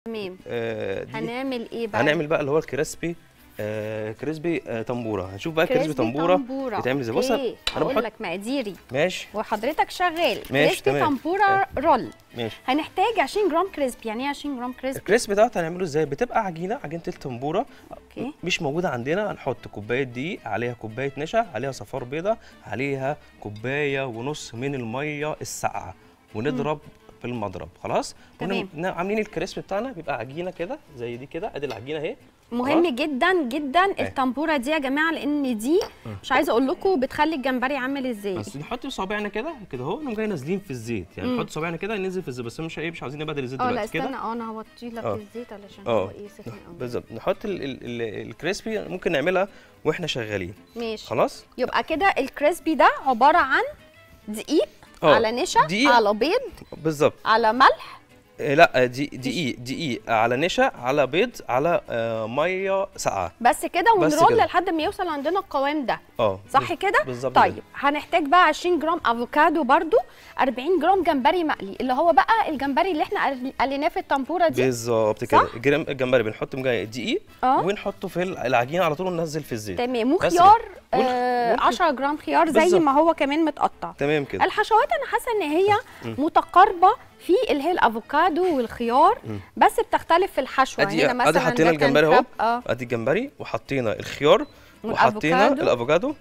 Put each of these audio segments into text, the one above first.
تمام آه دي هنعمل ايه بقى هنعمل بقى اللي هو الكريسبي آه كريسبي آه تنبوره هنشوف بقى كريسبي تنبوره بيتعمل ازاي بص ايه انا هقول بحط لك مقاديري ماشي وحضرتك شغال ماشي، كريسبي تمام. تنبوره رول ماشي هنحتاج 20 جرام كريسبي يعني ايه 20 جرام كريسبي الكريسبي دوت هنعمله ازاي بتبقى عجينه عجينه التنبوره اوكي مش موجوده عندنا هنحط كوبايه دقيق عليها كوبايه نشا عليها صفار بيضه عليها كوبايه ونص من الميه الساقعه ونضرب بالمضرب خلاص تمام. ون- عاملين الكريسبي بتاعنا بيبقى عجينه كده زي دي كده ادي العجينه اهي مهم خلاص. جدا جدا التنبوره دي يا جماعه لان دي مش عايزه اقول لكم بتخلي الجمبري عامل ازاي بس نحط صوابعنا كده كده اهو نقوم جاي نازلين في الزيت يعني مم. نحط صوابعنا كده ننزل في الزيت بس مش ايه مش عاوزين نبدل الزيت اه لا دلوقتي استنى كده اه انا هوطي لك اه. الزيت علشان اه هو ايه سخن قوي بالظبط نحط ال ال ال الكريسبي ممكن نعملها واحنا شغالين ماشي خلاص يبقى كده الكريسبي ده عباره عن دقيق اه. على نشا دقيق. على بيض بالظبط على ملح آه، لا دي دقيق دقيق على نشا على بيض على آه ميه ساقعه بس كده بس ونرول كده. لحد ما يوصل عندنا القوام ده اه صح بز- كده بالظبط طيب كده. هنحتاج بقى 20 جرام افوكادو برضو 40 جرام جمبري مقلي اللي هو بقى الجمبري اللي احنا قل- قليناه في التنبوره دي بالظبط كده صح؟ الجرام- الجمبري بنحط مجاي دقيق اه ونحطه في العجينه على طول وننزل في الزيت تمام بس وخيار كده. آه ممكن- 10 جرام خيار زي بالظبط. ما هو كمان متقطع تمام كده الحشوات انا حاسه ان هي متقاربه في اللي هي الافوكادو والخيار بس بتختلف في الحشوه ادي هنا مثلا ادي حطينا ده كان الجمبري اهو كراب، اه ادي الجمبري وحطينا الخيار وحطينا والأفوكادو. الافوكادو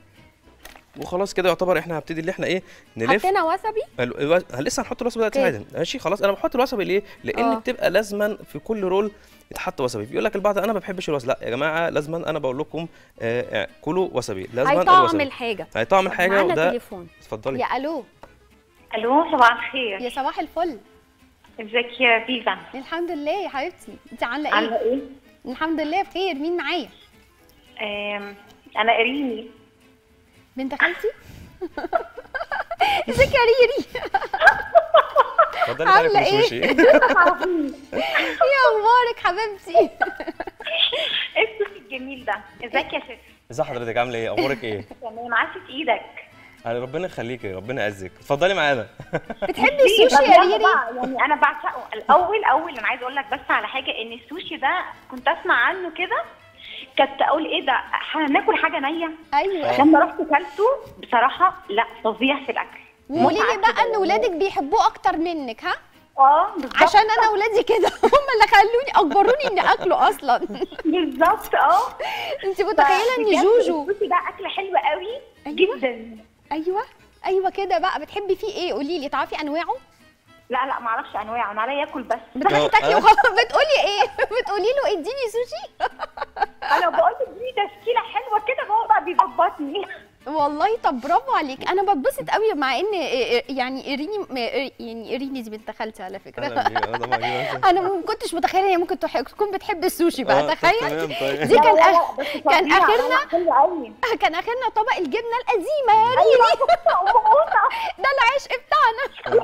وخلاص كده يعتبر احنا هنبتدي اللي احنا ايه نلف حطينا وسبي ال- الو... لسه هنحط الوصفه دلوقتي اوكي. عادي ماشي خلاص انا بحط الوصفه ليه لان اه. بتبقى لازما في كل رول يتحط وسبي بيقول لك البعض انا ما بحبش الوسبي لا يا جماعه لازما انا بقول لكم آه آه، كلوا وسبي لازما هيطعم الوسبي الحاجه هيطعم طب الحاجه معانا وده تليفون اتفضلي يا الو الو صباح الخير يا صباح الفل ازيك يا فيفا الحمد لله يا حبيبتي انت عامله ايه عامله ايه الحمد لله بخير مين معايا آم، انا اريني بنت خالتي ازيك يا ريري اتفضلي عاملة تعالي كلي ايه؟ سوشي ايه اخبارك حبيبتي ايه الصوص الجميل ده ازيك يا شيف ازي حضرتك عامله ايه اخبارك ايه تمام عاشت ايدك يعني ربنا يخليكي ربنا يعزك اتفضلي معانا بتحبي السوشي يا طب يلا ريري بقى، يعني انا بعشقه الاول اول انا عايزه اقول لك بس على حاجه ان السوشي ده كنت اسمع عنه كده كنت اقول ايه ده هناكل حاجه نيه ايوه لما رحت كلته بصراحه لا فظيع في الاكل وقولي لي متعة بقى كده ان ولادك بيحبوه اكتر منك ها اه بالظبط عشان انا ولادي كده هم اللي خلوني اجبروني اني اكله اصلا بالظبط اه انت متخيله ان فبجد جوجو السوشي ده اكله حلوه قوي أيوة. جدا ايوه ايوه كده بقى بتحبي فيه ايه قولي لي تعرفي انواعه لا لا ما اعرفش انواعه انا عليا اكل بس بتروحي اه، تاكلي اه. وخلاص بتقولي ايه بتقولي له اديني سوشي انا بقول لك دي تشكيله حلوه كده هو بقى بيظبطني والله طب برافو عليك انا بتبسط قوي مع ان يعني ايريني يعني ايريني دي بنت خالتي على فكره أهلا بيك، اه طبعا كده. انا ما كنتش متخيله ان هي ممكن تح- تكون بتحب السوشي بقى اه، طب تخيل تمام، طيب. دي كان لا، لا، آخ... بس كان فظيع، اخرنا لا، حلو قوي كان اخرنا طبق الجبنه القديمه يا ريري ده العشق بتاعنا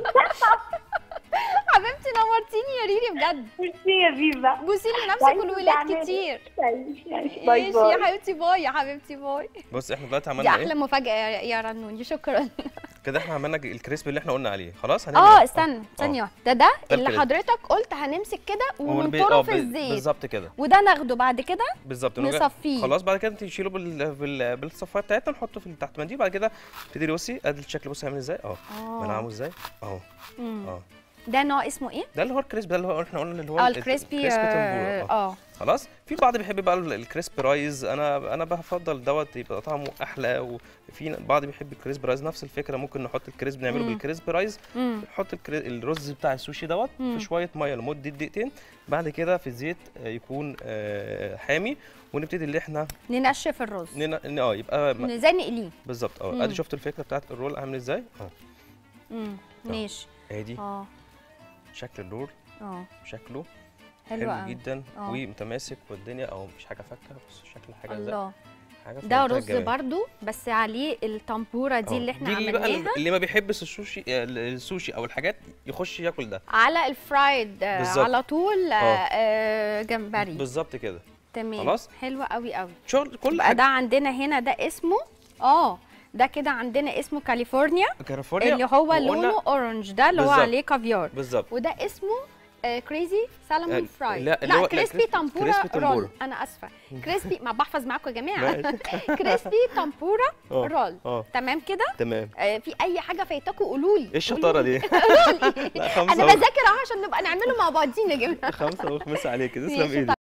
حبيبتي نورتيني يا ريري بجد ميرسي يا فيفا بوسي لي نفسك طيب، والولاد تعملي. كتير باي ماشي يا باي حبيبتي باي يا حبيبتي باي بص احنا دلوقتي دي عملنا احلى ايه مفاجاه يا يا رنوني شكرا كده احنا عملنا الكريسبي اللي احنا قلنا عليه خلاص هنعمل اه ايه؟ استنى اه. ثانيه واحدة. ده ده ده اللي الكريسبي. حضرتك قلت هنمسك كده ونبي- وننطره اه، في ب- الزيت بالظبط كده وده ناخده بعد كده بالظبط نوجه- نصفيه. خلاص بعد كده تشيله بال... بال... بالصفايه بتاعتنا نحطه في تحت منديل بعد كده تبتدي بصي ادي الشكل بصي عامل ازاي اهو اه منعمه ازاي اهو مم. اه ده نوع اسمه ايه؟ ده اللي هو الكريسبي ده اللي هو احنا قلنا اللي هو اه ال- الكريسبي الكريسبي اه تنبورة. اه اه خلاص في البعض بيحب بقى ال- الكريسبي رايز انا انا بفضل دوت يبقى طعمه احلى وفي البعض بيحب الكريسبي رايز نفس الفكره ممكن نحط الكريسبي نعمله مم. بالكريسبي رايز مم. نحط الكري... الرز بتاع السوشي دوت مم. في شويه ميه لمده دقيقتين بعد كده في الزيت آه، يكون آه، حامي ونبتدي اللي احنا ننشف الرز نن... ن- اه يبقى م- زي نقليه بالظبط اه مم. ادي شفت الفكره بتاعت الرول عامل ازاي اه مم. ماشي ادي اه شكل الرول اه شكله حلو حلو قوي جدا اه. ومتماسك والدنيا او مفيش حاجه فكه بص شكل حاجه ازاي الله حاجه في ده منتهى رز الجمال. برضو بس عليه التنبوره دي اه. اللي احنا دي اللي بقى عملناها اللي ما بيحبش السوشي آه، السوشي او الحاجات يخش ياكل ده على الفرايد آه، بالظبط. على طول آه، اه. آه، جمبري بالظبط كده تمام خلاص. حلو قوي قوي شغل كل يبقى ده عندنا هنا ده اسمه اه ده كده عندنا اسمه كاليفورنيا كاليفورنيا اللي هو وقلنا- لونه اورنج ده اللي هو بالظبط. عليه كافيار بالظبط وده اسمه آه كريزي سالمون آه، فراي لا، اللي هو- لا، كريسبي كريسبي- تامبورا كريسبي تامبورا. رول انا اسفه كريسبي ما بحفظ معاكم يا جماعه ماشي. كريسبي تامبورا آه، رول اه تمام كده تمام آه في اي حاجه فايتاكم قولوا لي ايه الشطاره دي قولوا لي لا، خمسة انا أهو. بذاكر اهو عشان نبقى نعمله مع بعضينا يا جماعه خمسه وخمسه عليك تسلم ماشي، ايدك